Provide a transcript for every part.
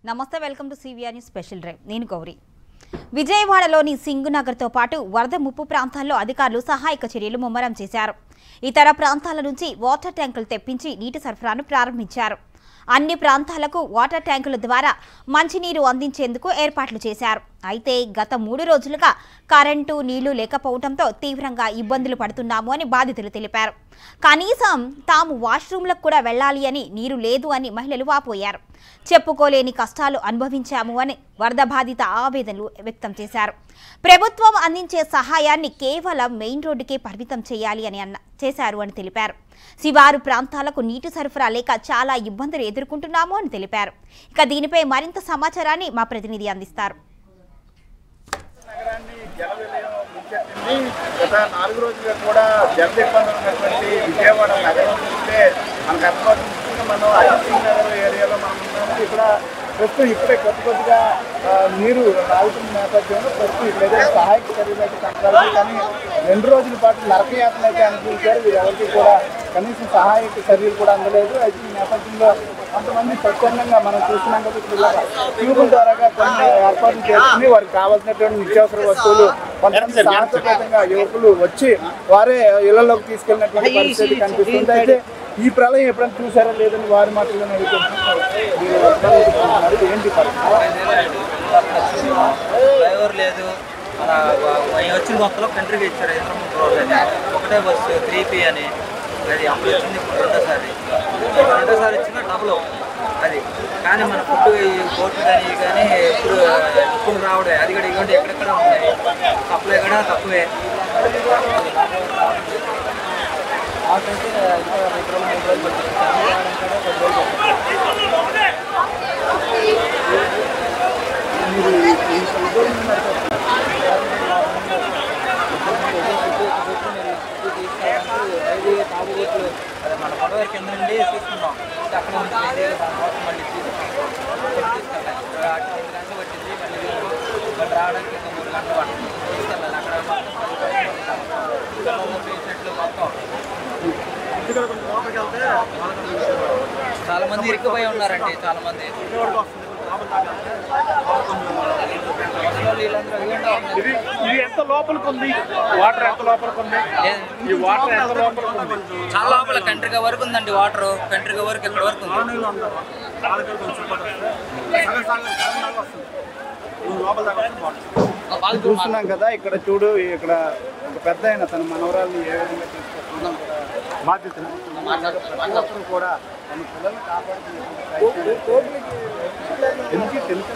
నమస్తే welcome to CVR news special drive నేను గౌరీ విజయవాడలోని సింగునగర్తో పాటు వరద ముప్పు ప్రాంతాల్లో అధికారులు సహాయక చర్యలు ముమ్మరం చేశారు ఇతర ప్రాంతాల నుంచి వాటర్ ట్యాంకులు తెప్పించి నీటి సరఫరాను ప్రారంభించారు అన్ని ప్రాంతాలకు వాటర్ ట్యాంకుల ద్వారా మంచినీరు అందించేందుకు ఏర్పాట్లు చేశారు అయితే గత మూడు రోజులుగా కరెంటు నీళ్లు లేకపోవడంతో తీవ్రంగా ఇబ్బందులు పడుతున్నాము అని బాధితులు తెలిపారు కనీసం తాము వాష్రూమ్లకు కూడా వెళ్ళాలి అని నీరు లేదు అని మహిళలు వాపోయారు చెప్పుకోలేని కష్టాలు అనుభవించాము అని వరద బాధిత ఆవేదనలు వ్యక్తం చేశారు ప్రభుత్వం అందించే సహాయాన్ని కేవలం మెయిన్ రోడ్డుకే పరిమితం చేయాలి అని అన్న చేశారు అని తెలిపారు శివారు ప్రాంతాలకు నీటి సరఫరా లేక చాలా ఇబ్బందులు ఎదుర్కొంటున్నాము అని తెలిపారు ఇక దీనిపై మరింత సమాచారాన్ని మా ప్రతినిధి అందిస్తారు నగరాన్ని జల విలయం ముంచెత్తింది గత నాలుగు రోజులుగా కూడా జల ఇబ్బందులు ఉన్నటువంటి విజయవాడ నగరం చూస్తే మనకు అర్థమవుతుంది ముఖ్యంగా మనం అజిత్ నగర్ ఏరియాలో మనం ఉన్నాము ఇక్కడ ప్రస్తుతం ఇప్పుడే కొద్ది కొద్దిగా ఆ, నీరు రాగుతున్న నేపథ్యంలో ప్రస్తుతం ఇక్కడ ఏదైనా సహాయక చర్యలు అయితే కనపడాలి కానీ రెండు రోజుల పాటు నరకయాతన అయితే అనుభవించారు వీరెవరికి కూడా కనీసం సహాయక చర్యలు కూడా అందలేదు అయితే ఈ నేపథ్యంలో కొంతమంది స్వచ్ఛందంగా మనం చూస్తున్నాం కదా ఇక్కడ ఇలా ట్యూబుల ద్వారాగా కొన్ని ఏర్పాట్లు చేసుకుని వారికి కావాల్సినటువంటి నిత్యావసర వస్తువులు కొంతమంది సాహసోపేతంగా యువకులు వచ్చి వారే ఇళ్లలోకి తీసుకెళ్ళినటువంటి పరిస్థితి కనిపిస్తుంది అయితే ఈ ప్రళయం ఎప్పుడైనా చూసారా లేదని వారి మాటలను అడుగుతున్నారు మీరు ఎట్లా ఊహిస్తున్నారు? ఏంటి పరిస్థితి డ్రైవర్ లేదు మన వ- మేము వచ్చిన మొత్తంలో కంట్రీకి ఇచ్చారు ఇతర ముగ్గురు రోజులని ఒకటే బస్సు త్రీ పీ అని అది అప్పుడు వచ్చింది ఇప్పుడు రెండోసారి రెండోసారి ఇచ్చిన డబుల్ అది కానీ మన ఫుడ్ ఈ కోట్లు కానీ ఇవి కానీ ఇప్పుడు ఇప్పుడు రావడే అది కూడా ఇవ్వండి ఎక్కడెక్కడ ఉన్నాయి సప్లై కూడా తక్కువే నాకైతే ఇంకా రెండు రోజులు మూడు రోజులు పడుతుంది శనివారం కూడా పది రోజులు పడుతుంది. అదే మన పడవ కింద నుండి తీసుకున్నాం అక్కడ నుంచి దానికోసం మళ్ళీ తీసుకున్నాం తీసుకెళ్ళాలి అటు రెండు గంటలు పట్టింది మళ్ళీ మళ్ళీ రావడానికి ఇంకా మూడు గంటలు పడుతుంది తీసుకెళ్ళాలి అక్కడ మొత్తం పేషెంట్లు మొత్తం చాలా మంది ఇరుక్కుపోయి ఉన్నారండి చాలా మంది వీళ్ళందరూ వీళ్ళందరూ ఇది ఇది ఎంత లోపలికి ఉంది వాటర్ ఎంత లోపలికి ఉంది ఈ వాటర్ ఎంత లోపలికి ఉంది చాలా లోపల కంట్రీగా వరకు ఉందండి వాటర్ కంట్రీగా వరకు ఇక్కడ వరకు ఉంది చూస్తున్నాం కదా ఇక్కడ చూడు ఇక్కడ ఒక పెద్ద ఆయన తన మనవరాల్ని ఏ విధంగా తీసుకొస్తున్నాం బాధ్యత కూడా తన పిల్లల్ని కాపాడుతున్నటువంటి ఎందుకు తెలుసు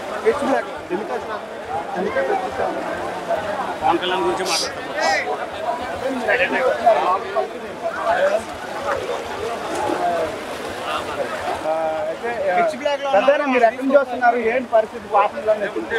పవన్ కళ్యాణ్ గురించి పెద్దనా మీరు ఎక్కడి నుంచి వస్తున్నారు ఏంటి పరిస్థితి వాసనలో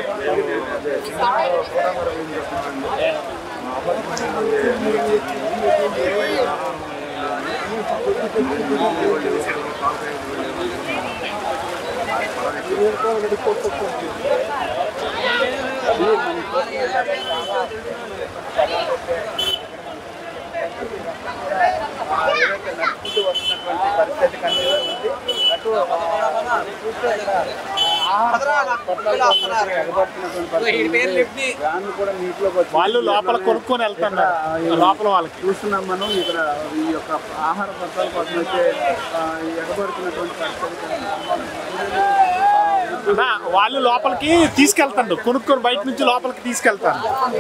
ఏదైతే నడుచుకుంటూ వస్తున్నటువంటి పరిస్థితి కనిపిస్తుంది అటు చూస్తే ఇక్కడ ఆహార పొట్లాలు వస్తున్నటువంటి ఎగబడుతున్నటువంటి పరిస్థితి. వ్యాన్లు కూడా నీటిలోకి వచ్చి వాళ్ళు లోపల కొనుక్కొని వెళ్తున్నారు. లోపల వాళ్ళకి. చూస్తున్నాం మనం ఇక్కడ ఈ యొక్క ఆహార పదార్థాల కోసం అయితే ఆ, ఈ ఎగబడుతున్నటువంటి పరిస్థితి కనిపిస్తుంది. అన్నా, వాళ్ళు లోపలికి తీసుకెళ్తాడు కొనుక్కొని బయట నుంచి లోపలికి తీసుకెళ్తాను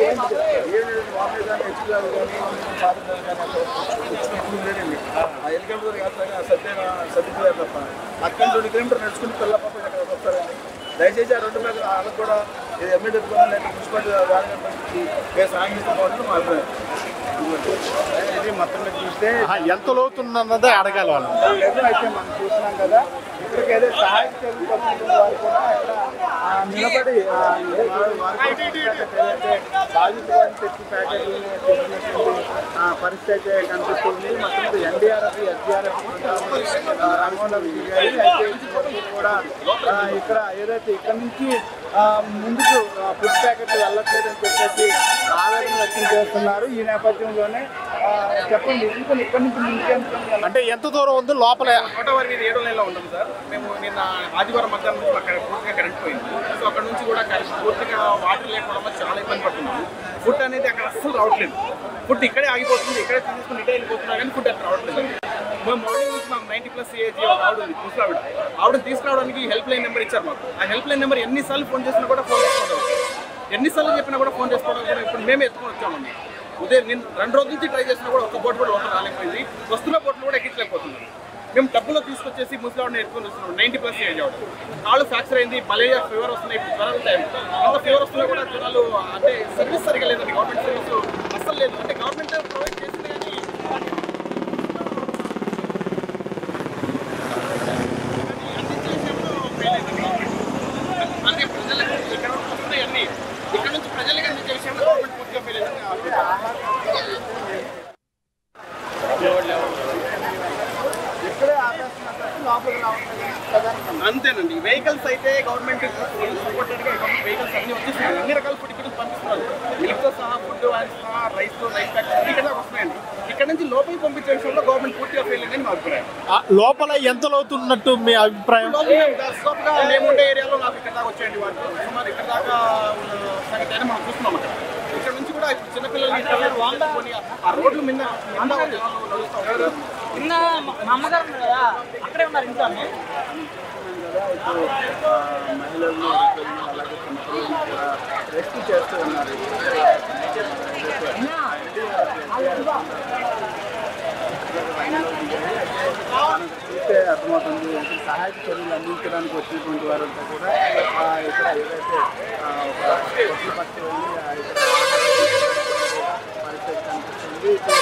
అక్కడ రెండు కిలోమీటర్ నడుచుకుని పిల్ల పాప ఇక్కడ వస్తారండి దయచేసి ఆ రెండు మీద వాళ్ళకి కూడా ఇది ఎమ్మెల్యే లేక మున్సిపాలిటీ వాళ్ళని పంపించి ఏ సాయం చేస్తే బాగుంటుంది మా అభిప్రాయం ఇదిగోండి. ఇది మొత్తం మీద చూస్తే ఆహా, ఎంత లోతున్నదే అడగాలి వాళ్ళు లేదు అయితే మనం చూస్తున్నాం కదా ఇక్కడికి ఏదో సహాయం చేయాలి వారు కూడా ఇక్కడ ఆ, నిలబడి ఆ, వారు- వారి కోసం ఏదైతే బాధితులు అని తెచ్చి ప్యాకెట్లు తెచ్చినటువంటి, ఆ, పరిస్థితి అయితే కనిపిస్తుంది మొత్తం ఎన్డీఆర్ఎఫ్ ఎస్డీఆర్ఎఫ్ రంగంలోకి దిగాయి అయితే ఇప్పటివరకు కూడా ఆ, ఇక్కడ ఏదైతే ఇక్కడ నుంచి ఆ, ముందుకు ఆ, ఫుడ్ ప్యాకెట్లు వెళ్ళట్లేదని చెప్పేసి ఆవేదన వ్యక్తం చేస్తున్నారు ఈ నేపథ్యంలోనే ఆ, చెప్పండి ఇంకా ఇక్కడ నుంచి ఇంకేం అంటే ఎంత దూరం ఉంది లోపల ఒకటో వారికి ఏడో నెలలో ఉంటుంది సార్ మేము నిన్న ఆదివారం మధ్యాహ్నం నుంచి అక్కడ పూర్తిగా కరెంట్ పోయింది రావట్లేదు ఫుడ్ ఇక్కడే ఆగిపోతుంది ఇక్కడే తీసుకుని ఇటే వెళ్ళిపోతున్నా కానీ ఫుడ్ అక్కడ రావట్లేదు మేము మార్నింగ్ నుంచి మాకు నైన్టీ ప్లస్ ఏజ్ ఆవిడ ఉంది ముసలావిడ ఆవిడ తీసుకురావడానికి హెల్ప్ లైన్ నెంబర్ ఇచ్చారు మాకు ఆ హెల్ప్ లైన్ నెంబర్ ఎన్నిసార్లు ఫోన్ చేసినా కూడా ఫోన్ చేసుకోవడం ఎన్నిసార్లు చెప్పినా కూడా ఫోన్ చేసుకోవడం కూడా ఇప్పుడు మేమే ఎత్తుకొని వచ్చామండి ఉదయం నేను రెండు రోజుల నుంచి ట్రై చేసినా కూడా ఒక బోట్ కూడా లోపల రాలేకపోయింది వస్తున్న బోట్లు కూడా ఎక్కించలేకపోతున్నాం మేము డబ్బులో తీసుకొచ్చేసి ముసలావిడని ఎత్తుకొని వస్తున్నాం నైన్టీ ప్లస్ ఏజ్ ఆవిడ కాళ్ళు ఫ్రాక్చర్ అయింది మలేరియా ఫీవర్ వస్తున్నాయి ఇప్పుడు జ్వరాలు టైం అంత ఫీవర్ వస్తున్నా కూడా జ్వరాలు అంటే సర్వీస్ సరిగా లేదండి గవర్నమెంట్ సర్వీస్ అస్సలు లేదు అంటే గవర్నమెంట్ ప్రొవైడ్ చేసింది కానీ అంటే ప్రజలకు ఇక్కడ వస్తున్నాయి అన్ని ఇక్కడ నుంచి ప్రజలకు అందించే విషయంలో గవర్నమెంట్ పూర్తిగా ఫెయిల్ ఇక్కడే ఆపేస్తున్నారు లోపలికి రావట్లేదు అంతేనండి వెహికల్స్ అయితే గవర్నమెంట్ సపోర్టెడ్ గా వెహికల్స్ అన్ని వచ్చేసినాయి అన్ని రకాల ఫుడ్ ఇక్కడ పంపిస్తున్నారు మిల్క్ తో సహా ఫుడ్ సహా రైస్ రైస్ ప్యాకెట్స్ ఇక్కడ దాకా వస్తున్నాయండి ఇక్కడ నుంచి లోపలికి పంపించే విషయంలో గవర్నమెంట్ పూర్తిగా ఫెయిల్ అయిందని మా అభిప్రాయం ఆ, లోపల ఎంత లోతున్నట్టు మీ అభిప్రాయం లోపల మేము దాదాపుగా మేము ఉండే ఏరియాలో నాకు ఇక్కడ దాకా వచ్చేయండి వాళ్ళు సుమారు ఇక్కడ దాకా ఉన్న సంగతి అయినా మనం చూస్తున్నాం అక్కడ ఇక్కడ నుంచి కూడా ఇప్పుడు చిన్నపిల్లలు ఇక్కడ వాళ్ళని ఆ రోడ్ల మీద మీద వాళ్ళు నడుస్తూ ఉంటారు నిన్న మా అమ్మగారు ఉన్నారు కదా అక్కడే ఉన్నారు ఇంట్లోనే మహిళలు అలాగే చిన్నపిల్లలు కూడా రెస్ట్ చేస్తూ ఉన్నారు చూస్తే అర్థమవుతుంది ఇక్కడ సహాయక చర్యలు అందించడానికి వచ్చినటువంటి వారంతా కూడా ఆ, ఇక్కడ ఏదైతే ఆ, ఒక కొట్లు పట్టి వెళ్ళి ఆ, ఇక్కడ పరిస్థితి కనిపిస్తుంది ఇక్కడ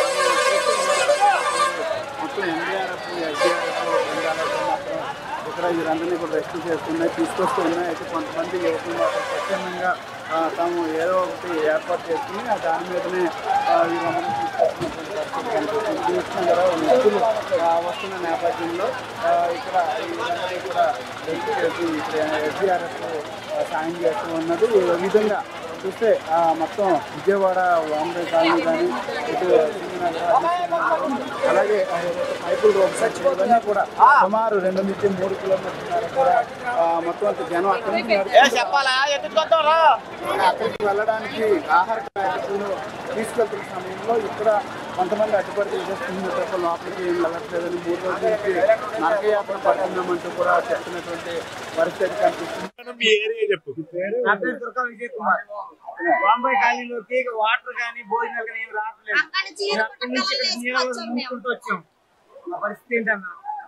మొత్తం ఎన్డీఆర్ఎఫ్ ఎస్డీఆర్ఎఫ్ బృందాలతో మాత్రం ఇక్కడ వీరందరినీ కూడా రెస్క్యూ చేస్తున్నాయి తీసుకొస్తూ ఉన్నాయి అయితే కొంతమంది యువకులు మాత్రం స్వచ్ఛందంగా ఆ, తాము ఏదో ఒకటి ఏర్పాటు చేసుకుని ఆ దాని మీదనే ఆ, వీరందరినీ తీసుకొస్తున్నటువంటి పరిస్థితి కనిపిస్తుంది చూస్తున్నాం కదా వ్యక్తులు ఆ, వస్తున్న నేపథ్యంలో ఆ, ఇక్కడ వీరందరినీ కూడా రెస్క్యూ చేసి ఇక్కడ ఎస్డీఆర్ఎఫ్ సాయం చేస్తూ ఉన్నది ఈ విధంగా చూస్తే ఆ, మొత్తం విజయవాడ వాంబే కాలనీ కానీ ఇటు సింగనగర్, దిల్సుఖ్నగర్, అలాగే ఆ, ఏదైతే పైపుల్ రోడ్ సెక్షన్ ఇవన్నీ కూడా సుమారు రెండు నుంచి మూడు కిలోమీటర్ల కూడా ఆ, మొత్తం అంత జనం అక్కడి నుంచి నడుచుకుంటూ అక్కడికి వెళ్ళడానికి ఆహార ప్యాకెట్లు తీసుకెళ్తున్న సమయంలో ఇక్కడ కొంతమంది అడ్డుపడి చేసేస్తుంది తప్ప లోపలికి ఏం వెళ్ళట్లేదని మూడు రోజుల నుంచి నరకయాత్ర పడుతున్నామంటూ కూడా చెప్తున్నటువంటి పరిస్థితి కనిపిస్తుంది మీ ఏరియా చెప్పు నా పేరు దుర్గా విజయ్ కుమార్ బాంబాయి కాలనీలోకి వాటర్ కానీ భోజనాలు కానీ ఏమి రావట్లేదు నేను అక్కడి నుంచి ఇక్కడ నీళ్ళలో ముందుకుంటూ వచ్చాం మా పరిస్థితి ఏంటన్నా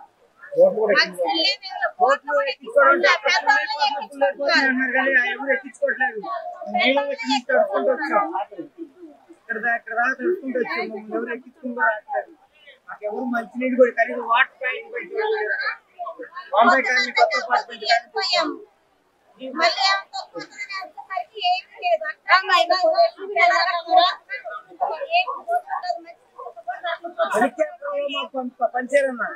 ఓట్లు ఎక్కించుకోవడం అక్కడ పుల్లైపోతున్నారు, పుల్లైపోతున్నారు అన్నారు కానీ ఆ ఎవరు ఎక్కించుకోవట్లేదు నీళ్ళలో నుంచి తడుచుకుంటూ వచ్చాం ఇక్కడ దా- ఇక్కడ దాకా తడుచుకుంటూ వచ్చాం మమ్మల్ని ఎవరు ఎక్కించుకుంటూ రావట్లేదు మాకెవరు మంచి నీళ్ళు కూడా కనీసం వాటర్ ప్యాకెట్ కూడా ఇవ్వట్లేదు. బాంబాయి కాలనీ కొత్త అపార్ట్మెంట్ కానీ చూసాం. హెలికాప్టర్ మాకు పంప- పంచారన్న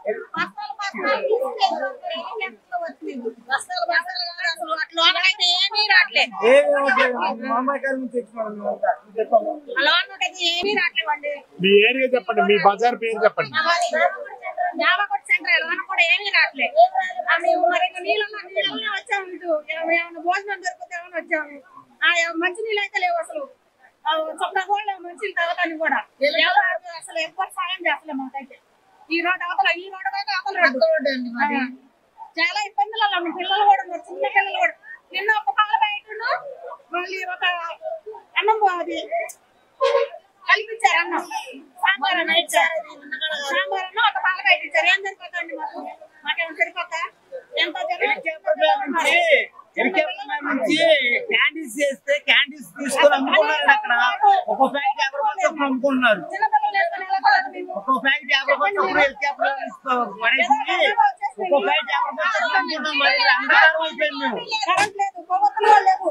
ఏమీ రావట్లే ఏమీ అవ్వట్లేదు. బాంబాయి కాలనీ నుంచి వచ్చినాం మేమంతా. చెప్పమ్మా. అలా ఏమీ రావట్లేవండి మీ ఏరియా చెప్పండి మీ బజార్ పేరు చెప్పండి జామకొట్ట సెంటర్ లోన కూడా ఏమీ రావట్లే ఆ మేము మరి ఇంకా నీళ్ళలో నీళ్ళలో వచ్చాము ఇటు ఏమ- ఏమన్నా భోజనం దొరుకుతామని వచ్చాము ఆ ఎవ- మంచి నీళ్ళు అయితే లేవు అసలు ఆ చొక్కా కూడా మంచిలు తాగటానికి కూడా ఎవరు అసలు- అసలు ఎవ్వరు సాయం చేస్తలే మాకైతే ఈ రోడ్డు అవతల ఈ రోడ్డు అయితే అవతల రోడ్డు ఆ. చాలా ఇబ్బందులు అలా ఉన్న పిల్లలు కూడా ఉన్నారు చిన్న పిల్లలు కూడా నిన్న ఒక పాల బయటను మళ్ళీ ఒక అన్నం అది కల్పించారు అన్నం సాంబార్ అన్నం ఇచ్చారు సాంబార్ అన్నం ఒక పాల బయట ఇచ్చారు ఏం సరిపోతుంది మాకు మాకేమో సరిపోతా ఎంత హెలికాప్టర్ మీద నుంచి హెలికాప్టర్ మీద నుంచి క్యాండిల్స్ చేస్తే క్యాండిల్స్ తీసుకొని అమ్ముకున్నారు అక్కడ ఒక్కో ప్యాకెట్ యాభై రూపాయలు చొప్పున అమ్ముకుంటున్నారు చిన్నపిల్లలు వేసుకొని వెళ్ళకూడదు మేము ఒక్కో ప్యాకెట్ యాభై రూపాయలు చొప్పున హెలికాప్టర్ పడేసి ఒక్కో ప్యాకెట్ యాభై రూపాయలు చొప్పున అమ్ముకుంటున్నాం మరి అంధకారం అయిపోయింది మేము కరెంట్ లేదు కొవ్వొత్తులు కూడా లేవు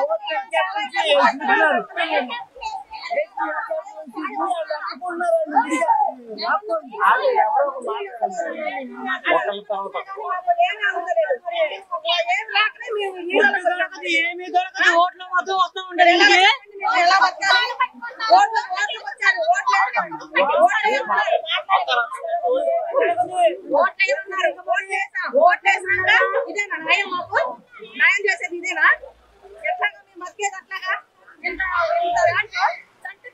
ఫుడ్ దొరకదు ఏమీ దొరకదు ఓట్లు మాత్రం వస్తూ ఉంటారు ఇంటికి ఇదేనా న్యాయం మాకు న్యాయం చేసేది ఇదేనా ఎట్లాగా మీ మధ్య అట్లాగా ఇంత ఇంత దాంట్లో చంటి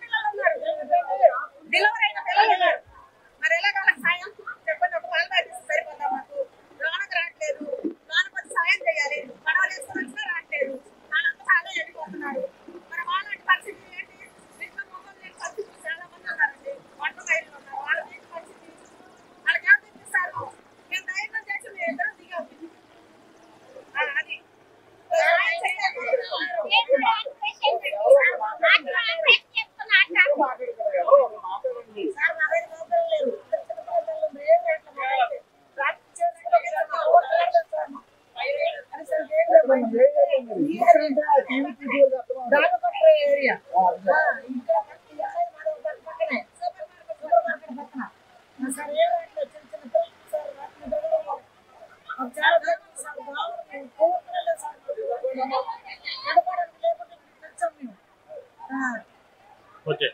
దాగపట్ల ఏరియా ఇంకా పక్కనే సూపర్ మార్కెట్ సూపర్ మార్కెట్ పక్కన సార్ ఏమంటే చిన్న చిన్న పిల్లలు సార్ వాటిని పిల్లలు మాకు చాలా భయం సార్ బాగుంది కోరుకునే సార్ నడపడానికి లేకుంటే తెచ్చాం మేము ఆ. ఓకే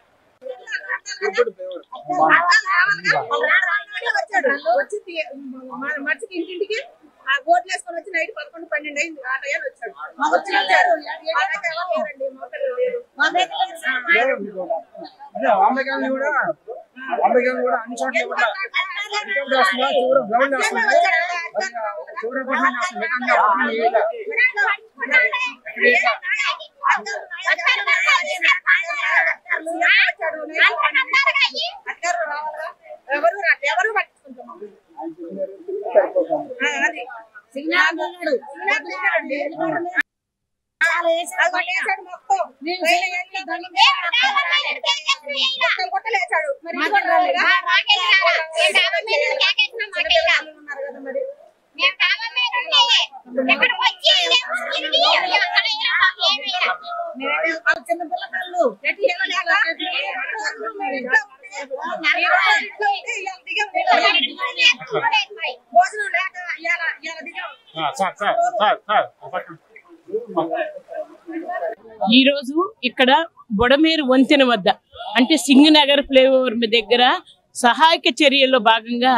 వచ్చి మర్చికి ఇంటింటికి ఆ బోట్లు వేసుకొని వచ్చి నైట్ పదకొండు పన్నెండు అయింది ఆ టైం వచ్చాడు వచ్చి వచ్చాడు ఆడైతే ఎవరు లేరండి మోటార్లు లేరు మా దగ్గర లేదు సార్. అదే వామకాలను కూడా వామకాలను కూడా అన్ని చోట్ల కూడా ఇక్కడ వస్తుందా చివరి గ్రౌండ్ వస్తుందా చివరి పట్టణం వస్తుంది ఏకంగా పట్టణం ఏరియా. ఎవరు రాట్లే, ఎవరు పట్టించుకుంటాం అది సిగ్నల్ అన్నాడు. అది కొట్టేశాడు మొత్తం. పైన ఎన్ని దండం కొట్టలు కొట్టలు వేశాడు. మరి ఇది కూడా రాలేదా? చిన్నపిల్లలు ఉన్నారు కదా మరి. నేనే వాళ్ళ చిన్న పిల్లకాయలు. ఎటు వెళ్ళలేక, మరి ఇంట్లో ఉంటే, ఇంట్లో ఉంటే ఇవాళ దిగాం. భోజనం లేక ఇవాళ ఇవాళ దిగాం ఆ, సార్ సార్ సార్ సార్ పక్కన. ఈ రోజు ఇక్కడ బొడమేరు వంతెన వద్ద అంటే సింగనగర్ ఫ్లైఓవర్ దగ్గర సహాయక చర్యల్లో భాగంగా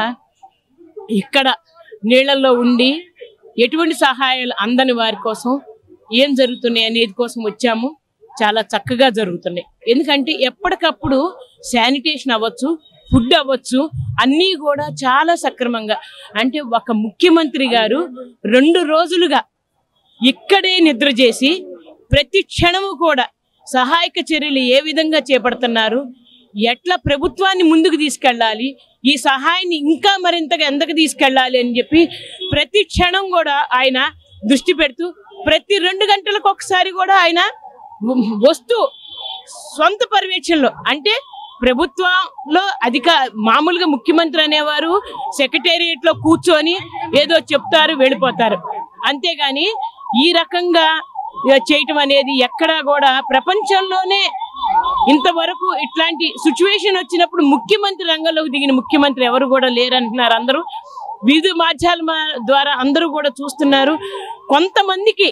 ఇక్కడ నీళ్ళల్లో ఉండి ఎటువంటి సహాయాలు అందని వారి కోసం ఏం జరుగుతున్నాయి అనేది కోసం వచ్చాము చాలా చక్కగా జరుగుతున్నాయి ఎందుకంటే ఎప్పటికప్పుడు శానిటేషన్ అవ్వచ్చు ఫుడ్ అవ్వచ్చు అన్నీ కూడా చాలా సక్రమంగా అంటే ఒక ముఖ్యమంత్రి గారు రెండు రోజులుగా ఇక్కడే నిద్ర చేసి ప్రతి క్షణము కూడా సహాయక చర్యలు ఏ విధంగా చేపడుతున్నారు ఎట్లా ప్రభుత్వాన్ని ముందుకు తీసుకెళ్ళాలి ఈ సహాయాన్ని ఇంకా మరింతగా ఎంతకు తీసుకెళ్ళాలి అని చెప్పి ప్రతి క్షణం కూడా ఆయన దృష్టి పెడుతూ ప్రతి రెండు గంటలకు ఒకసారి కూడా ఆయన వ- వస్తూ సొంత పర్యవేక్షణలో అంటే ప్రభుత్వంలో అధిక మామూలుగా ముఖ్యమంత్రి అనేవారు సెక్రటేరియట్ లో కూర్చొని ఏదో చెప్తారు వెళ్ళిపోతారు అంతేగాని ఈ రకంగా ఇక చేయటం అనేది ఎక్కడా కూడా ప్రపంచంలోనే ఇంతవరకు ఇట్లాంటి సిచ్యువేషన్ వచ్చినప్పుడు ముఖ్యమంత్రి రంగంలోకి దిగిన ముఖ్యమంత్రి ఎవరు కూడా లేరంటున్నారు అందరూ వివిధ మాధ్యమాల ద్వారా అందరూ కూడా చూస్తున్నారు కొంతమందికి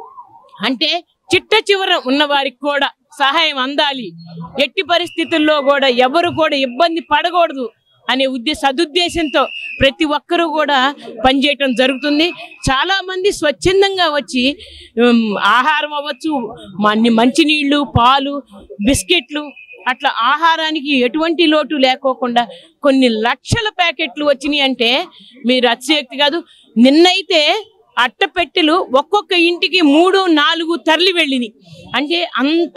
అంటే చిట్ట చివర ఉన్న వారికి కూడా సహాయం అందాలి ఎట్టి పరిస్థితుల్లో కూడా ఎవరు కూడా ఇబ్బంది పడకూడదు అనే ఉద్దేశ సదుద్దేశంతో ప్రతి ఒక్కరూ కూడా పనిచేయటం జరుగుతుంది చాలా మంది స్వచ్ఛందంగా వచ్చి ఉమ్, ఆహారం అవ్వచ్చు మన్ని మంచినీళ్ళు పాలు బిస్కెట్లు అట్లా ఆహారానికి ఎటువంటి లోటు లేకోకుండా కొన్ని లక్షల ప్యాకెట్లు వచ్చినాయి అంటే మీరు అతిశయోక్తి కాదు నిన్నైతే అట్టపెట్టెలు ఒక్కొక్క ఇంటికి మూడు నాలుగు తరలి వెళ్ళినాయి అంటే అంత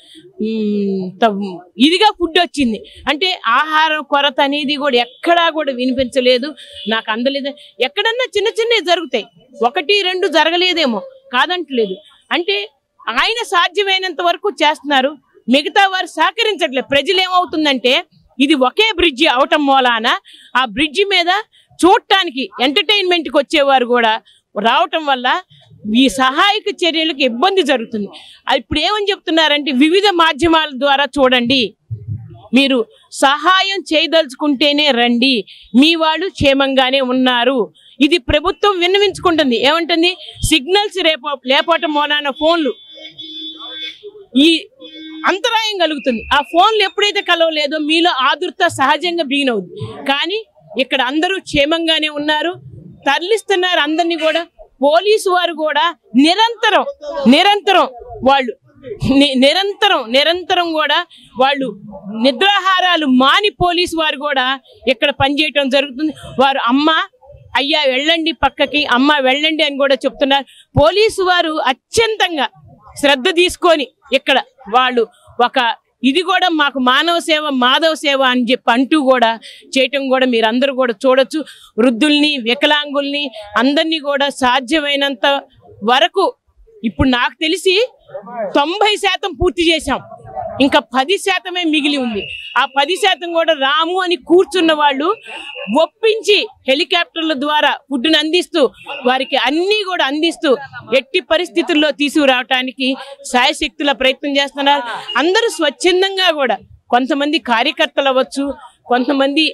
ఉమ్, త- ఇదిగా ఫుడ్ వచ్చింది అంటే ఆహార కొరత అనేది కూడా ఎక్కడా కూడా వినిపించలేదు నాకు అందలేదు ఎక్కడన్నా చిన్న చిన్నవి జరుగుతాయి ఒకటి రెండు జరగలేదేమో కాదంటలేదు అంటే ఆయన సాధ్యమైనంత వరకు చేస్తున్నారు మిగతా వారు సహకరించట్లేదు ప్రజలు ఏమవుతుందంటే ఇది ఒకే బ్రిడ్జి అవటం మూలాన ఆ బ్రిడ్జి మీద చూడటానికి ఎంటర్టైన్మెంట్ కి వచ్చేవారు కూడా రావటం వల్ల ఈ సహాయక చర్యలకు ఇబ్బంది జరుగుతుంది అది ఇప్పుడు ఏమని చెప్తున్నారంటే వివిధ మాధ్యమాల ద్వారా చూడండి మీరు సహాయం చేయదలుచుకుంటేనే రండి మీ వాళ్ళు క్షేమంగానే ఉన్నారు ఇది ప్రభుత్వం విన్నవించుకుంటుంది ఏమంటుంది సిగ్నల్స్ రేప లేపటం మూలాన ఫోన్లు ఈ అంతరాయం కలుగుతుంది ఆ ఫోన్లు ఎప్పుడైతే కలవలేదో మీలో ఆదుర్త సహజంగా బిగిన్ అవుతుంది కానీ ఇక్కడ అందరూ క్షేమంగానే ఉన్నారు తరలిస్తున్నారు అందరినీ కూడా పోలీసు వారు కూడా నిరంతరం నిరంతరం వాళ్ళు ని- నిరంతరం నిరంతరం కూడా వాళ్ళు నిద్రాహారాలు మాని పోలీసు వారు కూడా ఇక్కడ పనిచేయటం జరుగుతుంది వారు అమ్మ అయ్యా వెళ్ళండి పక్కకి అమ్మ వెళ్ళండి అని కూడా చెప్తున్నారు పోలీసు వారు అత్యంతంగా శ్రద్ధ తీసుకొని ఇక్కడ వాళ్ళు ఒక ఇది కూడా మాకు మానవ సేవ మాధవ సేవ అని చెప్పి అంటూ కూడా చేయటం కూడా మీరు అందరూ కూడా చూడొచ్చు వృద్ధుల్ని వికలాంగుల్ని అందరినీ కూడా సాధ్యమైనంత వరకు ఇప్పుడు నాకు తెలిసి తొంభై శాతం పూర్తి చేశాం ఇంకా పది శాతమే మిగిలి ఉంది ఆ పది శాతం కూడా రాము అని కూర్చున్న వాళ్ళు ఒప్పించి హెలికాప్టర్ల ద్వారా ఫుడ్ని అందిస్తూ వారికి అన్నీ కూడా అందిస్తూ ఎట్టి పరిస్థితుల్లో తీసుకురావటానికి సాయశక్తుల ప్రయత్నం చేస్తున్నారు అందరూ స్వచ్ఛందంగా కూడా కొంతమంది కార్యకర్తలు అవ్వచ్చు కొంతమంది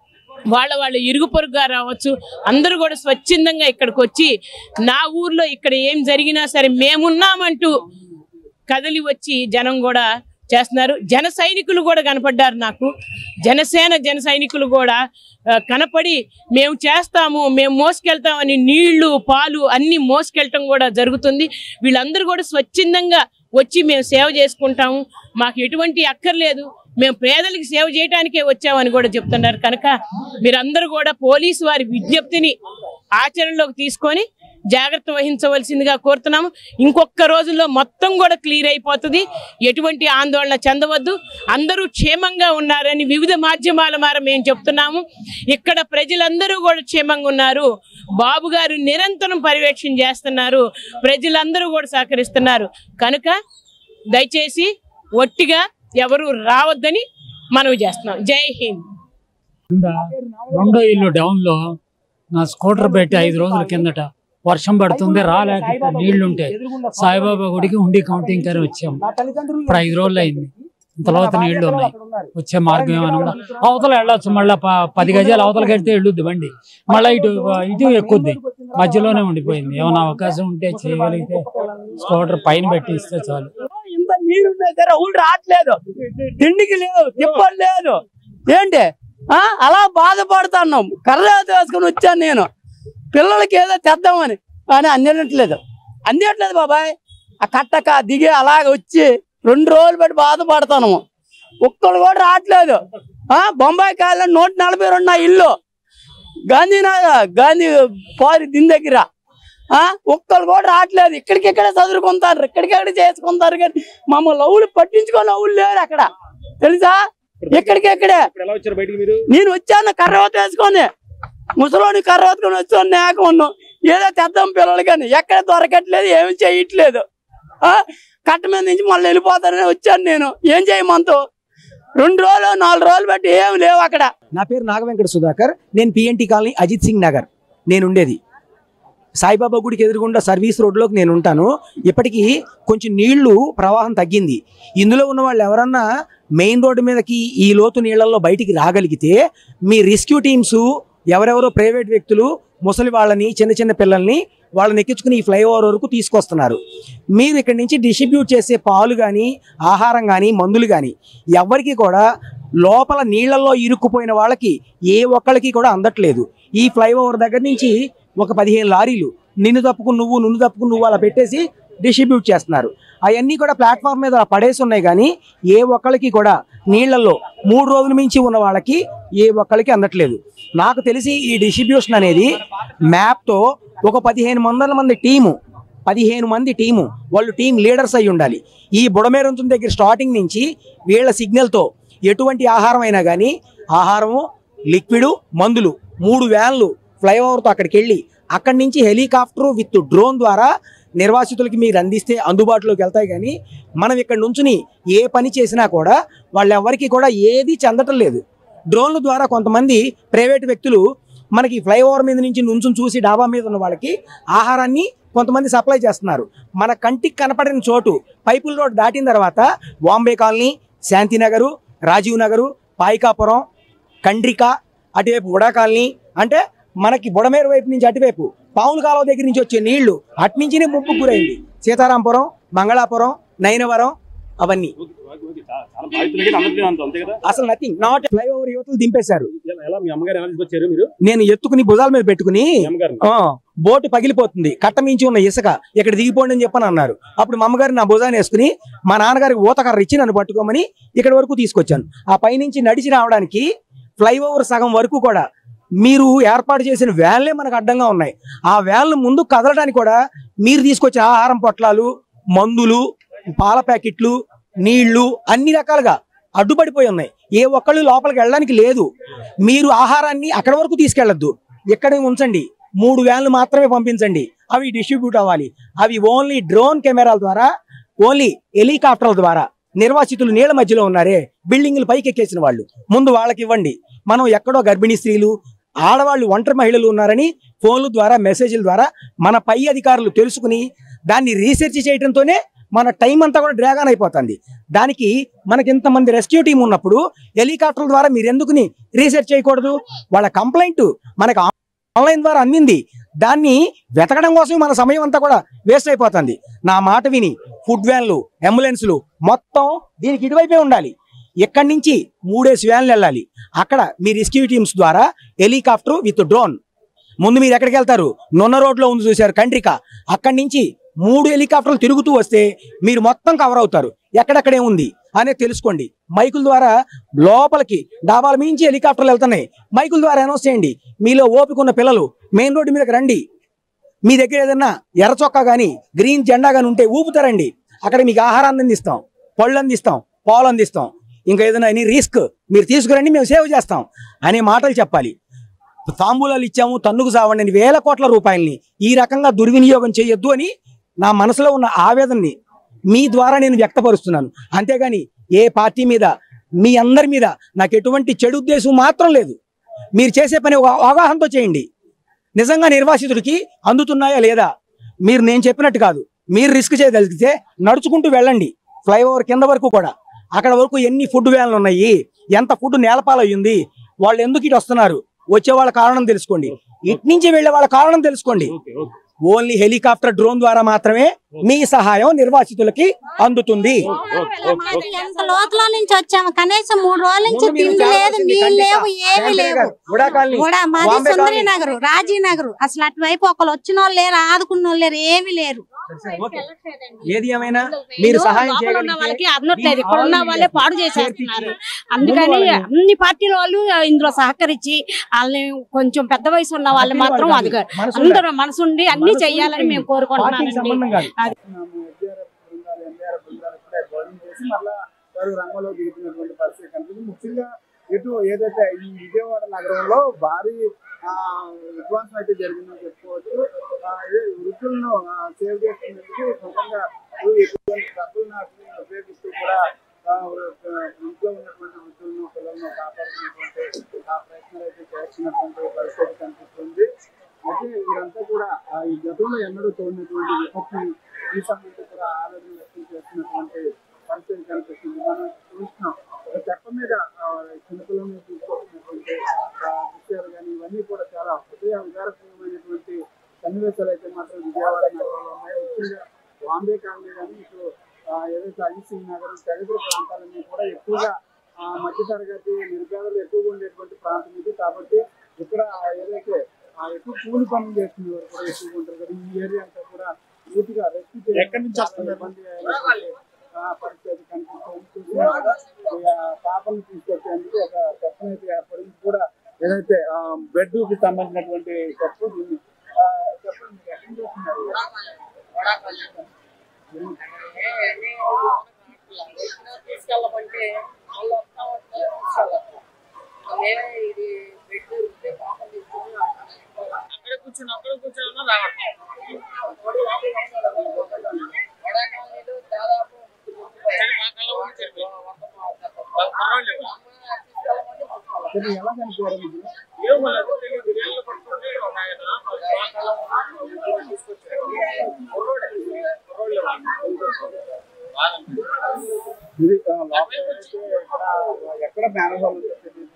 వాళ్ళ వాళ్ళ ఇరుగు పొరుగుగా రావచ్చు అందరూ కూడా స్వచ్ఛందంగా ఇక్కడికి వచ్చి నా ఊర్లో ఇక్కడ ఏం జరిగినా సరే మేమున్నామంటూ కదలి వచ్చి జనం కూడా చేస్తున్నారు జన సైనికులు కూడా కనపడ్డారు నాకు జనసేన జన సైనికులు కూడా ఆ, కనపడి మేము చేస్తాము మేము మోసుకెళ్తామని నీళ్లు పాలు అన్ని మోసుకెళ్ళటం కూడా జరుగుతుంది వీళ్ళందరూ కూడా స్వచ్ఛందంగా వచ్చి మేము సేవ చేసుకుంటాము మాకు ఎటువంటి అక్కర్లేదు మేము పేదలకి సేవ చేయడానికే వచ్చామని కూడా చెప్తున్నారు కనుక మీరందరూ కూడా పోలీసు వారి విజ్ఞప్తిని ఆచరణలోకి తీసుకొని జాగ్రత్త వహించవలసిందిగా కోరుతున్నాము ఇంకొక రోజుల్లో మొత్తం కూడా క్లియర్ అయిపోతుంది ఎటువంటి ఆందోళన చెందవద్దు అందరూ క్షేమంగా ఉన్నారని వివిధ మాధ్యమాల ద్వారా మేము చెప్తున్నాము ఇక్కడ ప్రజలందరూ కూడా క్షేమంగా ఉన్నారు బాబు గారు నిరంతరం పర్యవేక్షణ చేస్తున్నారు ప్రజలందరూ కూడా సహకరిస్తున్నారు కనుక దయచేసి ఒట్టిగా ఎవరు రావద్దని మనవి చేస్తున్నాం జై హింద్ కింద రెండో ఇల్లు డౌన్ లో నా స్కూటర్ పెట్టి ఐదు రోజుల కిందట వర్షం పడుతుంది రాలేక ఇక్కడ నీళ్లుంటే సాయిబాబా గుడికి ఉండి కౌంటింగ్ కని వచ్చాము ఇప్పుడు ఐదు రోజులు అయింది ఇంతలోత నీళ్లు ఉన్నాయి వచ్చే మార్గం ఏమైనా ఉందా అవతల వెళ్ళొచ్చు మళ్ళీ పది గజాలు అవతలకి వెళ్తే వెళ్ళొద్దు బండి మళ్ళీ ఇటు ఇటు ఎక్కుద్ది మధ్యలోనే ఉండిపోయింది ఏమైనా అవకాశం ఉంటే చేయగలిగితే స్కూటర్ పైన పెట్టి ఇస్తే చాలు ఇంత నీరున్నా సరే ఊళ్ళు రావట్లేదు తిండికి లేదు తిప్పలు లేదు ఏంటి ఆ అలా బాధపడుతున్నాం కర్ర వేసుకొని వచ్చాను నేను పిల్లలకి ఏదో తెద్దామని కానీ అందినట్లేదు అందినట్లేదు బాబాయ్ ఆ కట్టక దిగి అలాగ వచ్చి రెండు రోజులు బట్టి బాధపడతాను ఒక్కరు కూడా రావట్లేదు ఆ బొంబాయి కాయలు నూట నలభై రెండు నా ఇల్లు గాంధీనగర్ గాంధీ పారి దీని దగ్గర ఆ ఒక్కరు కూడా రావట్లేదు ఇక్కడికిక్కడే చదువుకుంటారు ఇక్కడికక్కడ చేసుకుంటారు కానీ మమ్మల్ని లవ్వులు పట్టించుకొని లవ్వులు లేరు అక్కడ తెలుసా ఇక్కడికిక్కడే ఎలా వచ్చారు బయటికి మీరు నేను వచ్చాను కర్రవత వేసుకొని ముసలోని కర్రవతకొని వచ్చాను నేక ఉన్నాం ఏదో తెద్దాం పిల్లలు కానీ ఎక్కడ దొరకట్లేదు ఏమి చేయట్లేదు ఆ కట్ట మీద నుంచి మళ్ళీ వెళ్ళిపోతారని వచ్చాను నేను ఏం చేయమంతో రెండు రోజులు నాలుగు రోజులు బట్టి ఏమి లేవు అక్కడ నా పేరు నాగవెంకట సుధాకర్ నేను పిఎన్టీ కాలనీ అజిత్ సింగ్ నగర్ నేను ఉండేది సాయిబాబా గుడికి ఎదురుగుండా సర్వీస్ రోడ్లోకి నేను ఉంటాను ఇప్పటికీ కొంచెం నీళ్లు ప్రవాహం తగ్గింది ఇందులో ఉన్న వాళ్ళు ఎవరన్నా మెయిన్ రోడ్డు మీదకి ఈ లోతు నీళ్లలో బయటికి రాగలిగితే మీ రెస్క్యూ టీమ్స్ ఎవరెవరో ప్రైవేట్ వ్యక్తులు ముసలి వాళ్ళని చిన్న చిన్న పిల్లల్ని వాళ్ళని ఎక్కించుకుని ఈ ఫ్లైఓవర్ వరకు తీసుకొస్తున్నారు మీరు ఇక్కడి నుంచి డిస్ట్రిబ్యూట్ చేసే పాలు కానీ ఆహారం కానీ మందులు కానీ ఎవరికి కూడా లోపల నీళ్లలో ఇరుక్కుపోయిన వాళ్ళకి ఏ ఒక్కళ్ళకి కూడా అందట్లేదు ఈ ఫ్లైఓవర్ దగ్గర నుంచి ఒక పదిహేను లారీలు నిన్ను తప్పుకుని నువ్వు నిన్ను తప్పుకుని నువ్వు అలా పెట్టేసి డిస్ట్రిబ్యూట్ చేస్తున్నారు అవన్నీ కూడా ప్లాట్ఫామ్ మీద అలా పడేసి ఉన్నాయి కానీ ఏ ఒక్కళ్ళకి కూడా నీళ్లలో మూడు రోజుల మించి ఉన్న వాళ్ళకి ఏ ఒక్కళ్ళకి అందట్లేదు నాకు తెలిసి ఈ డిస్ట్రిబ్యూషన్ అనేది మ్యాప్తో ఒక పదిహేను వందల మంది టీము పదిహేను మంది టీము వాళ్ళు టీం లీడర్స్ అయి ఉండాలి ఈ బుడమేరంతం దగ్గర స్టార్టింగ్ నుంచి వీళ్ళ సిగ్నల్తో ఎటువంటి ఆహారం అయినా కానీ ఆహారము లిక్విడ్ మందులు మూడు వ్యాన్లు ఫ్లైఓవర్తో అక్కడికి వెళ్ళి అక్కడి నుంచి హెలికాప్టర్ విత్ డ్రోన్ ద్వారా నిర్వాసితులకి మీరు అందిస్తే అందుబాటులోకి వెళ్తాయి కానీ మనం ఇక్కడ నుంచుని ఏ పని చేసినా కూడా వాళ్ళెవరికి కూడా ఏది చెందటం లేదు డ్రోన్ల ద్వారా కొంతమంది ప్రైవేట్ వ్యక్తులు మనకి ఫ్లైఓవర్ మీద నుంచి నుంచుని చూసి డాబా మీద ఉన్న వాళ్ళకి ఆహారాన్ని కొంతమంది సప్లై చేస్తున్నారు మన కంటికి కనపడిన చోటు పైపుల్ రోడ్ దాటిన తర్వాత బాంబే కాలనీ శాంతినగరు రాజీవ్ నగరు పాయికాపురం కండ్రిక అటువైపు ఉడా కాలనీ అంటే మనకి బుడమేరు వైపు నుంచి అటువైపు పావుల కాలువ దగ్గర నుంచి వచ్చే నీళ్లు అట్నుంచినే ముప్పు గురైంది సీతారాంపురం మంగళాపురం నైనవరం అవన్నీ చాలా బాధితులకి అందరికీ అంత అంతే కదా అసలు నథింగ్ నాట్ ఫ్లైఓవర్ యువతలు దింపేశారు ఎలా- ఎలా మీ అమ్మగారు ఎలా తీసుకొచ్చారు మీరు నేను ఎత్తుకుని భుజాల మీద పెట్టుకుని మీ అమ్మగారిని ఆ బోటు పగిలిపోతుంది కట్ట మించి ఉన్న ఇసుక ఇక్కడ దిగిపోండి అని చెప్పని అన్నారు అప్పుడు మా అమ్మగారు నా భుజాన్ని వేసుకుని మా నాన్నగారికి ఊతకర్ర ఇచ్చి నన్ను పట్టుకోమని ఇక్కడ వరకు తీసుకొచ్చాను ఆ పైనుంచి నడిచి రావడానికి ఫ్లైఓవర్ సగం వరకు కూడా మీరు ఏర్పాటు చేసిన వ్యాన్లే మనకు అడ్డంగా ఉన్నాయి ఆ వ్యాన్లు ముందు కదలడానికి కూడా మీరు తీసుకొచ్చే ఆహారం పొట్లాలు మందులు పాల ప్యాకెట్లు నీళ్లు అన్ని రకాలుగా అడ్డుపడిపోయి ఉన్నాయి ఏ ఒక్కళ్ళు లోపలికి వెళ్ళడానికి లేదు మీరు ఆహారాన్ని అక్కడ వరకు తీసుకెళ్లొద్దు ఇక్కడే ఉంచండి మూడు వ్యాన్లు మాత్రమే పంపించండి అవి డిస్ట్రిబ్యూట్ అవ్వాలి అవి ఓన్లీ డ్రోన్ కెమెరాల ద్వారా ఓన్లీ హెలికాప్టర్ల ద్వారా నిర్వాసితులు నీళ్ళ మధ్యలో ఉన్నారే బిల్డింగ్లు పైకి ఎక్కేసిన వాళ్ళు ముందు వాళ్ళకి ఇవ్వండి మనం ఎక్కడో గర్భిణీ స్త్రీలు ఆడవాళ్ళు ఒంటరి మహిళలు ఉన్నారని ఫోన్ల ద్వారా మెసేజ్ల ద్వారా మన పై అధికారులు తెలుసుకుని దాన్ని రీసెర్చ్ చేయడంతోనే మన టైం అంతా కూడా డ్రాగన్ అయిపోతుంది దానికి మనకి ఇంతమంది రెస్క్యూ టీం ఉన్నప్పుడు హెలికాప్టర్ల ద్వారా మీరు ఎందుకుని రీసెర్చ్ చేయకూడదు వాళ్ళ కంప్లైంట్ మనకు ఆన్లైన్ ద్వారా అందింది దాన్ని వెతకడం కోసం మన సమయం అంతా కూడా వేస్ట్ అయిపోతుంది నా మాట విని ఫుడ్ వ్యాన్లు అంబులెన్స్లు మొత్తం దీనికి ఇటువైపే ఉండాలి ఇక్కడి నుంచి మూడేసి వ్యాన్లు వెళ్ళాలి అక్కడ మీ రెస్క్యూ టీమ్స్ ద్వారా హెలికాప్టర్ విత్ డ్రోన్ ముందు మీరు ఎక్కడికి వెళ్తారు నొన్న రోడ్లో ఉంది చూశారు కండ్రిక అక్కడి నుంచి మూడు హెలికాప్టర్లు తిరుగుతూ వస్తే మీరు మొత్తం కవర్ అవుతారు ఎక్కడెక్కడే ఉంది అనేది తెలుసుకోండి మైకుల ద్వారా లోపలికి డాబాల మించి హెలికాప్టర్లు వెళ్తున్నాయి మైకుల ద్వారా అనౌన్స్ చేయండి మీలో ఓపిక ఉన్న పిల్లలు మెయిన్ రోడ్డు మీదకి రండి మీ దగ్గర ఏదన్నా ఎర్ర చొక్కా కానీ గ్రీన్ జెండా కానీ ఉంటే ఊపుతారండి అక్కడ మీకు ఆహారాన్ని అందిస్తాం పళ్ళు అందిస్తాం పాలు అందిస్తాం ఇంకా ఏదైనా ఎనీ రిస్క్ మీరు తీసుకురండి మేము సేవ్ చేస్తాం అనే మాటలు చెప్పాలి తాంబూలాలు ఇచ్చాము తన్నుకు సావండి అని వేల కోట్ల రూపాయల్ని ఈ రకంగా దుర్వినియోగం చేయొద్దు అని నా మనసులో ఉన్న ఆవేదనని మీ ద్వారా నేను వ్యక్తపరుస్తున్నాను అంతేగాని ఏ పార్టీ మీద మీ అందరి మీద నాకు ఎటువంటి చెడు ఉద్దేశం మాత్రం లేదు మీరు చేసే పని ఒక అవగాహనతో చేయండి నిజంగా నిర్వాసితుడికి అందుతున్నాయా లేదా మీరు నేను చెప్పినట్టు కాదు మీరు రిస్క్ చేయగలిగితే నడుచుకుంటూ వెళ్ళండి ఫ్లైఓవర్ కింద వరకు కూడా అక్కడ వరకు ఎన్ని ఫుడ్ వ్యాన్లు ఉన్నాయి ఎంత ఫుడ్ నేలపాలయ్యింది వాళ్ళు ఎందుకు ఇటు వస్తున్నారు వచ్చే వాళ్ళ కారణం తెలుసుకోండి ఇటు నుంచి వెళ్ళే వాళ్ళ కారణం తెలుసుకోండి ఓన్లీ హెలికాప్టర్ డ్రోన్ ద్వారా మాత్రమే మీ సహాయం నిర్వాసితులకి అందుతుంది మాది ఎంత లోతులో నుంచి వచ్చాము కనీసం మూడు రోజుల నుంచి తిండి లేదు నీళ్ళు లేవు ఏమీ లేవు కూడా మాది సుందరి నగరు రాజీ నగరు అసలు అటువైపు ఒకరు వచ్చిన వాళ్ళు లేరు ఆదుకున్న వాళ్ళు లేరు ఏమీ లేరు ఏది ఏమైనా మీరు సహాయం లోపల ఉన్న చేయగలిగితే వాళ్ళకి అందట్లేదు ఇక్కడ ఉన్న వాళ్ళే పాడు చేసేస్తున్నారు అందుకని అన్ని పార్టీల వాళ్ళు ఇందులో సహకరించి వాళ్ళని కొంచెం పెద్ద వయసు ఉన్న వాళ్ళు మాత్రం అది మనసు అందరూ మనసుండి అన్ని చెయ్యాలని మేము పార్టీకి సంబంధం కాదు. కోరుకుంటున్నామండి అది ఎన్డీఆర్ఎఫ్ బృందాలు ఎన్డీఆర్ఎఫ్ బృందాలు కూడా భోజనం చేసి మళ్ళా వారు రంగంలో దిగుతున్నటువంటి పరిస్థితి కనిపిస్తుంది ముఖ్యంగా ఇటు ఏదైతే ఈ విజయవాడ నగరంలో భారీ ఆ, విధ్వంసం అయితే జరిగిందని చెప్పుకోవచ్చు ఆ, ఇది వృద్ధులను సేవ్ చేస్తున్నందుకు సొంతంగా ఎటువంటి డబ్బులను ఉపయోగిస్తూ కూడా ఆ, ఇంట్లో ఉన్నటువంటి వృద్ధులను పిల్లలను కాపాడుతున్నటువంటి ఆ ప్రయత్నాలు అయితే చేస్తున్నటువంటి పరిస్థితి కనిపిస్తుంది అయితే వీరంతా కూడా ఆ, ఈ గతంలో ఎన్నడూ చూడనటువంటి విపత్తుని ఈ సమయంలో కూడా ఆలోచన వ్యక్తం చేస్తున్నటువంటి పరిస్థితి కనిపిస్తుంది మనం చూస్తున్నాం ఒక తెప్ప మీద ఆ, చిన్నపిల్లలను తీసుకొస్తున్నటువంటి ఆ, దృశ్యాలు కానీ ఇవన్నీ కూడా చాలా హృదయ వికారపూర్వమైనటువంటి సన్నివేశాలు అయితే మాత్రం విజయవాడ నగరంలో ఉన్నాయి ముఖ్యంగా బాంబే కాలనీ కానీ ఇటు ఆ, ఏదైతే అజిత్ నగరం తదితర ప్రాంతాలన్నీ కూడా ఎక్కువగా ఆ, మధ్యతరగతి నిరుపేదలు ఎక్కువగా ఉండేటువంటి ప్రాంతం ఇది కాబట్టి ఇక్కడ ఏదైతే ఆ, ఎక్కువ కూలి పనులు చేసుకునే వారు కూడా ఎక్కువగా ఉంటారు కదా ఈ ఏరియా అంతా కూడా పూర్తిగా రెస్క్యూ చేయడం ఎక్కడి నుంచి వస్తున్నారు? ఇబ్బంది అయినటువంటి, ఆ, పరిస్థితి కనిపిస్తుంది చూసినా కూడా ఇక పాపను తీసుకొచ్చేందుకు ఒక చట్టం అయితే ఏర్పడింది ఇది కూడా ఏదైతే బెడ్ కి సంబంధించినటువంటి చట్టం దీన్ని ఆ, చెప్పండి మీరు ఎక్కడి నుంచి వస్తున్నారు? తీసుకెళ్ళమంటే వాళ్ళు వస్తామంటే తీసుకెళ్ళాలి ఇది బెడ్ ఉంటే పాపం తీసుకుని అక్కడే కూర్చుని అక్కడే కూర్చొని వడాకాలనీలో దాదాపు ఇది ఎలా చనిపోయారు ఇది? ఇది ఆ, లోపల అయితే ఇక్కడ ఎక్కడ మేనేజ్ అవుతుందో తెలియదు.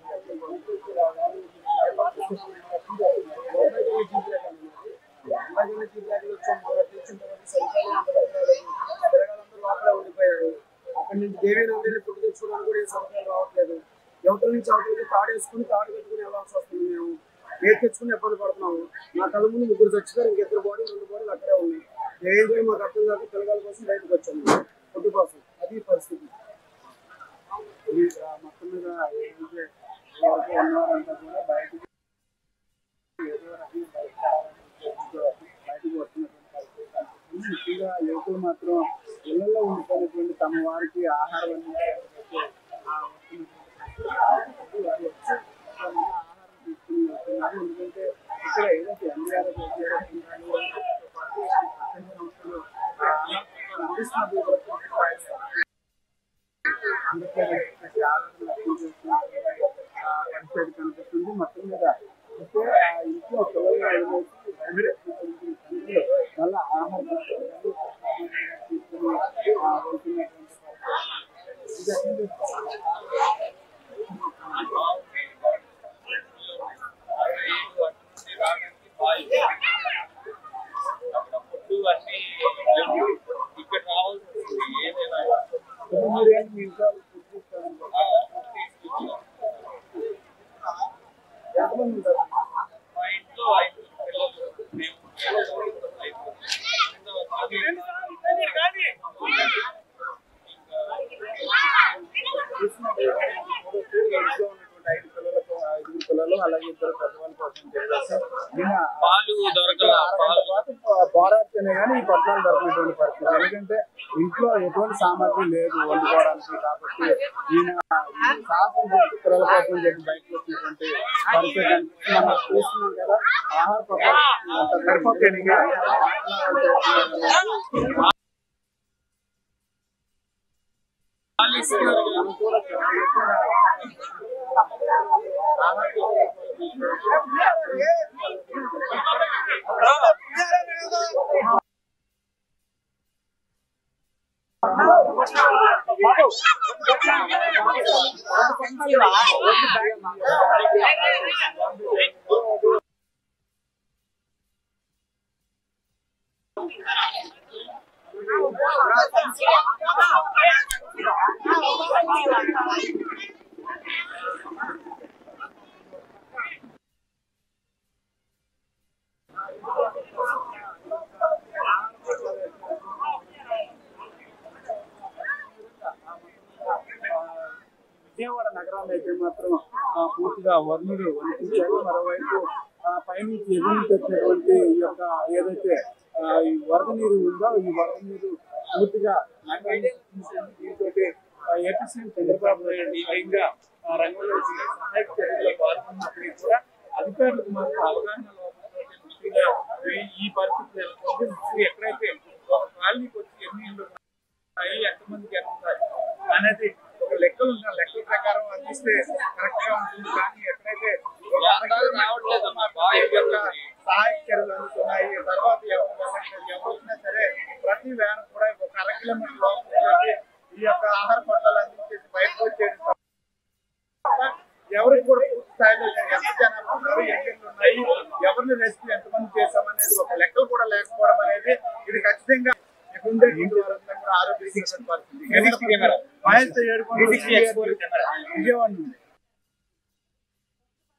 అలాగే జీవితాలు వచ్చాం, మొదటి నుంచి ఇంతవరకు సరిపోయి అందరూ పిల్లలందరూ లోపలే ఉండిపోయారు అక్కడి నుంచి దేవీ నందిని ఫుడ్ తెచ్చుకోవడానికి కూడా ఏ సౌకర్యాలు రావట్లేదు యువతల నుంచి అవతలకి తాడు వేసుకుని తాడు కట్టుకుని వెళ్ళాల్సి వస్తుంది మేము ఏది తెచ్చుకుని ఇబ్బంది పడుతున్నాము నా కళ్ళ ముందు ముగ్గురు చచ్చిపోయారు ఇంకిద్దరు బాడీ రెండు బాడీలు అక్కడే ఉన్నాయి ఏం చేయాలి మాకు అర్థం కాక పిల్లల కోసం బయటకు వచ్చాము ఫుడ్ కోసం అది పరిస్థితి ఇది ఆ, మొత్తం మీద ఏదైతే ఎవరైతే ఉన్నారంతా కూడా బయటకు ఏదో రకంగా బయటకు రావాలని ఉద్దేశంతో బయటకు వస్తున్నటువంటి పరిస్థితి కనిపిస్తుంది. ముఖ్యంగా యువకులు మాత్రం ఇళ్లలో ఉండిపోయినటువంటి తమ వారికి ఆహారం అందించడానికి ఆ, వస్తున్నటువంటి పరిస్థితి. వారు వచ్చి కొంతమంది ఆహారం తీసుకుని వస్తున్నారు ఎందుకంటే ఇక్కడ ఏదైతే ఎన్డీఆర్ఎఫ్ ఎన్డీఆర్ఎఫ్ ఉండాలి, వాటితో పాటు ఈ స్వచ్ఛంద సంస్థలు, ఆ, అందిస్తున్నటువంటి ఆ, పరిస్థితి కనిపిస్తుంది మొత్తం మీద అయితే ఆ ఇంట్లో పిల్లలు వదిలేసి బయలుదేరి మళ్ళీ ఆహార పదార్థాలు తీసుకుని ఆ, వెళ్తున్నటువంటి పరిస్థితి. ఇక్కడ రావాల్సింది ఏదైనా ఇప్పుడు మీరు ఏంటి మీ ఇంట్లో ఫుడ్ తీసుకోవాలనుకుంటున్నారా? ఎంతమంది ఉంటారు? మా ఇంట్లో ఐదు పిల్లలు మేము ఇంట్లో ఉన్నటువంటి ఐదు పిల్లలకు ఐదుగురు పిల్లలు అలాగే ఇద్దరు పెద్దవాళ్ళ కోసం చెప్పేసి ఈయన పాలు దొరకల అరగంట పాటు పో- పోరాడితేనే కానీ ఈ పట్టణాలు దొరకనటువంటి పరిస్థితి ఎందుకంటే ఇంట్లో ఎటువంటి సామాగ్రి లేదు వండుకోవడానికి కాబట్టి ఈయన ఈ సాహసం చేసి పిల్లల కోసం చెప్పి బయటకు వచ్చినటువంటి పరిస్థితి కనిపిస్తుంది. మనం చూస్తున్నాం కదా ఆహార పదార్థాలు అంత సరిపోతాయి మనం చూడొచ్చు విజయవాడ నగరాన్ని అయితే మాత్రం ఆ, పూర్తిగా వర్ణుడు వణికించారు మరోవైపు ఆ, పైనుంచి ఎగురించి వచ్చినటువంటి ఈ యొక్క ఏదైతే ఆ, ఈ వరద నీరు ఉందో ఈ వరద నీరు పూర్తిగా నగరాన్ని చుట్టుముట్టింది. దీంతో ఏపీ సీఎం చంద్రబాబు నాయుడు స్వయంగా ఆ, రంగంలో దిగి సహాయక చర్యల్లో పాల్గొన్నప్పటికీ కూడా అధికారులకు మాత్రం అవగాహన లోపంతో ముఖ్యంగా ఈ- ఈ పరిస్థితి నెలకొంది. ముఖ్యంగా ఎక్కడైతే ఒక కాలనీకి వచ్చి ఎన్ని ఇళ్ళు ఉన్నాయి ఎంతమందికి ఎంత ఉన్నాయి అనేది ఒక లెక్కలు ఉన్న లెక్కల ప్రకారం అందిస్తే కరెక్ట్ గా ఉంటుంది కానీ ఎక్కడైతే ఒక అరగంట రావట్లేదు సహాయక చర్యలు అందుతున్నాయి తర్వాత ఎవరు వెళ్ళట్లేదు ఎవరు వచ్చినా సరే ప్రతి వ్యాన్ కూడా ఒక అర కిలోమీటర్ లోపలికి వెళ్ళి ఈ యొక్క ఆహార పట్టాలు అందించేసి బయటకు వచ్చేది తప్ప ఎవరికి కూడా పూర్తి స్థాయిలో ఎంత జనాభా ఉన్నారు ఎన్ని ఇళ్ళు ఉన్నాయి ఎవరిని రెస్క్యూ ఎంతమంది చేశాం అనేది ఒక లెక్కలు కూడా లేకపోవడం అనేది ఇది ఖచ్చితంగా ఇక్కడ ఉండేటువంటి వారందరూ కూడా ఆరోగ్య పరిస్థితి మహేష్ ఏడుకొండ విజయవాడ నుండి